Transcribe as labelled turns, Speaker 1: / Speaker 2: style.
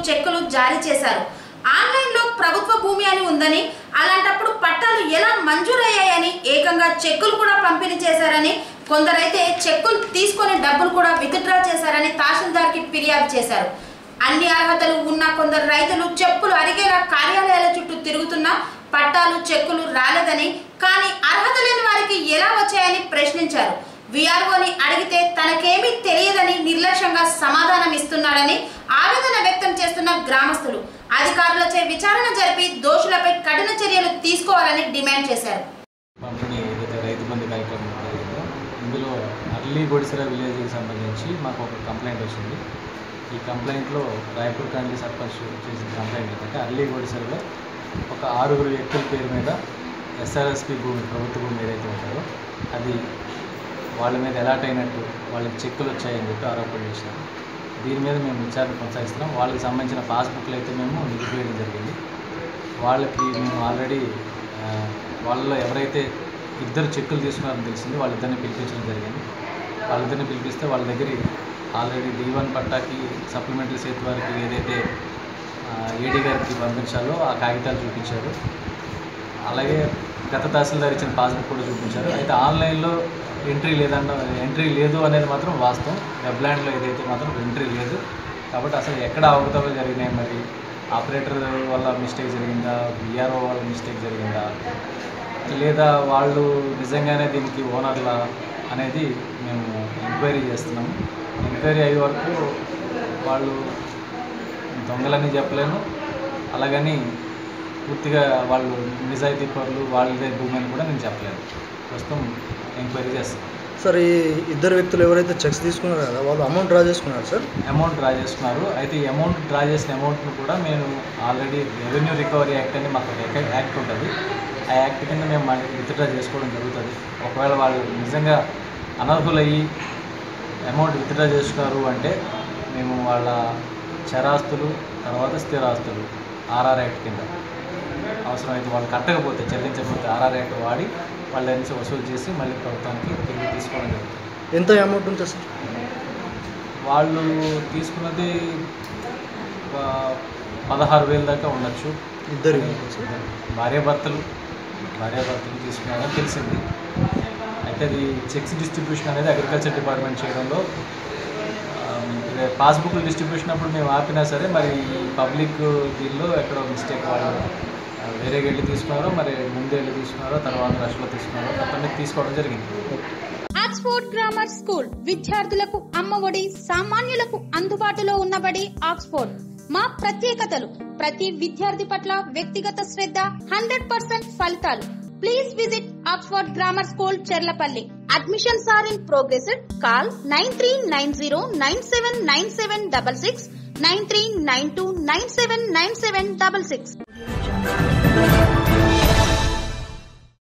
Speaker 1: చెక్కులు జారీ చేశారు ఆన్లైన్ లో ప్రభుత్వ భూమి అని ఉందని అలాంటప్పుడు పట్టాలు ఎలా మంజూరయ్యాయని ఏకంగా చెక్కులు కూడా పంపిణీ చేశారని కొందరైతే చెక్కులు తీసుకొని డబ్బులు కూడా విత్డ్రా చేశారని తహసీల్దార్కి ఫిర్యాదు చేశారు అన్ని అర్హతలు ఉన్న కొందరు రైతులు చెప్పులు అరిగేలా కార్యాలయాల చుట్టూ తిరుగుతున్నా పట్టాలు చెక్కులు రాలేదని కానీ అర్హత లేని వారికి ఎలా వచ్చాయని ప్రశ్నించారు విఆర్ఓని అడిగితే తనకేమీ తెలియదని నిర్లక్ష్యంగా సమాధానం ఇస్తున్నాడని ఆవేదన వ్యక్తం చేస్తున్న గ్రామస్తులు అధికారులచే విచారణ జరిపి దోషులపై కఠిన చర్యలు తీసుకోవాలని డిమాండ్ చేశారు
Speaker 2: పంపిణీ ఏదైతే రైతు బంధు కార్యక్రమం జరిగిందో ఇందులో అర్లీ గొడిసెర విలేజ్కి సంబంధించి మాకు ఒక కంప్లైంట్ వచ్చింది ఈ కంప్లైంట్లో రాయపూర్ కాండి సర్పంచ్ చేసిన కంప్లైంట్ ఏంటంటే అర్లీ గొడిసెరలో ఒక ఆరుగురు వ్యక్తుల పేరు మీద ఎస్ఆర్ఎస్పి భూమి ప్రభుత్వ భూమి ఏదైతే ఉంటుందో అది వాళ్ళ మీద ఎలాట్ అయినట్టు వాళ్ళకి చెక్కులు వచ్చాయని చెప్పి ఆరోపణ చేశారు దీని మీద మేము విచారణ కొనసాగిస్తున్నాం వాళ్ళకి సంబంధించిన పాస్బుక్లు అయితే మేము నిలిపివేయడం జరిగింది వాళ్ళకి మేము ఆల్రెడీ ఆ, వాళ్ళలో ఎవరైతే ఇద్దరు చెక్కులు తీసుకున్నారని తెలిసింది వాళ్ళిద్దరిని పిలిపించడం జరిగింది వాళ్ళిద్దరిని పిలిపిస్తే వాళ్ళ దగ్గర ఆల్రెడీ డి వన్ పట్టాకి సప్లిమెంటరీ సేతు వారికి ఏదైతే ఏడీ గారికి పంపించాలో ఆ కాగితాలు చూపించారు అలాగే గత తహసీల్దార్ ఇచ్చిన పాస్బుక్ కూడా చూపించారు అయితే ఆన్లైన్లో ఎంట్రీ లేదన్న ఎంట్రీ లేదు అనేది మాత్రం వాస్తవం వెబ్లాండ్లో ఏదైతే మాత్రం ఎంట్రీ లేదు కాబట్టి అసలు ఎక్కడ అవకతవకలు జరిగినాయి మరి ఆపరేటర్ వల్ల మిస్టేక్ జరిగిందా విఆర్ఓ వల్ల మిస్టేక్ జరిగిందా లేదా వాళ్ళు నిజంగానే దీనికి ఓనర్లా అనేది మేము ఎంక్వైరీ చేస్తున్నాము ఎంక్వైరీ అయ్యే వరకు వాళ్ళు దొంగలని చెప్పలేను అలాగని పూర్తిగా వాళ్ళు నిజాయితీ పరులు వాళ్ళదే భూమి అని కూడా నేను చెప్పలేను ప్రస్తుతం ఎంక్వైరీ చేస్తాం
Speaker 3: సార్ ఈ ఇద్దరు వ్యక్తులు ఎవరైతే చెక్స్ తీసుకున్నారో కదా వాళ్ళు అమౌంట్ డ్రా చేసుకున్నారు సార్
Speaker 2: అమౌంట్ డ్రా చేసుకున్నారు అయితే ఈ అమౌంట్ డ్రా చేసిన అమౌంట్ను కూడా మేము ఆల్రెడీ రెవెన్యూ రికవరీ యాక్ట్ అని మాకు ఒక యాక్ట్ ఉంటుంది ఆ యాక్ట్ కింద మేము విత్డ్రా చేసుకోవడం జరుగుతుంది ఒకవేళ వాళ్ళు నిజంగా అనర్హులయ్యి అమౌంట్ విత్డ్రా చేసుకున్నారు అంటే మేము వాళ్ళ చరాస్తులు తర్వాత స్థిరాస్తులు ఆర్ఆర్ యాక్ట్ కింద అవసరమైతే వాళ్ళు కట్టకపోతే చెల్లించకపోతే ఆర్ఆర్ యాక్ట్ వాడి వాళ్ళ నుంచి వసూలు చేసి మళ్ళీ ప్రభుత్వానికి తిరిగి తీసుకోవడం జరుగుతుంది
Speaker 3: ఎంత అమౌంట్ ఉంటుంది సార్
Speaker 2: వాళ్ళు తీసుకున్నది ఒక పదహారు వేల దాకా ఉండొచ్చు
Speaker 3: ఇద్దరు
Speaker 2: భార్యాభర్తలు భార్యాభర్తలు తీసుకున్నారని తెలిసింది అయితే అది చెక్స్ డిస్ట్రిబ్యూషన్ అనేది అగ్రికల్చర్ డిపార్ట్మెంట్ చేయడంలో పాస్బుక్లు డిస్ట్రిబ్యూషన్ అప్పుడు మేము ఆపినా సరే మరి పబ్లిక్ దీనిలో ఎక్కడో మిస్టేక్ వాళ్ళు ఆ, వేరేగా వెళ్ళి తీసుకున్నారో మరి ముందు వెళ్ళి తీసుకున్నారో తర్వాత రష్లో తీసుకున్నారో మొత్తం మీద తీసుకోవడం జరిగింది
Speaker 4: ఆక్స్ఫోర్డ్ గ్రామర్ స్కూల్ విద్యార్థులకు అమ్మఒడి సామాన్యులకు అందుబాటులో ఉన్నబడి ఆక్స్ఫోర్డ్ మా ప్రత్యేకతలు ప్రతి విద్యార్థి పట్ల వ్యక్తిగత శ్రద్ధ హండ్రెడ్ పర్సెంట్ ఫలితాలు please visit Oxford grammar school Cherlapalli admissions are in progress call nine three nine zero nine seven nine seven double six nine three nine two nine seven nine seven double six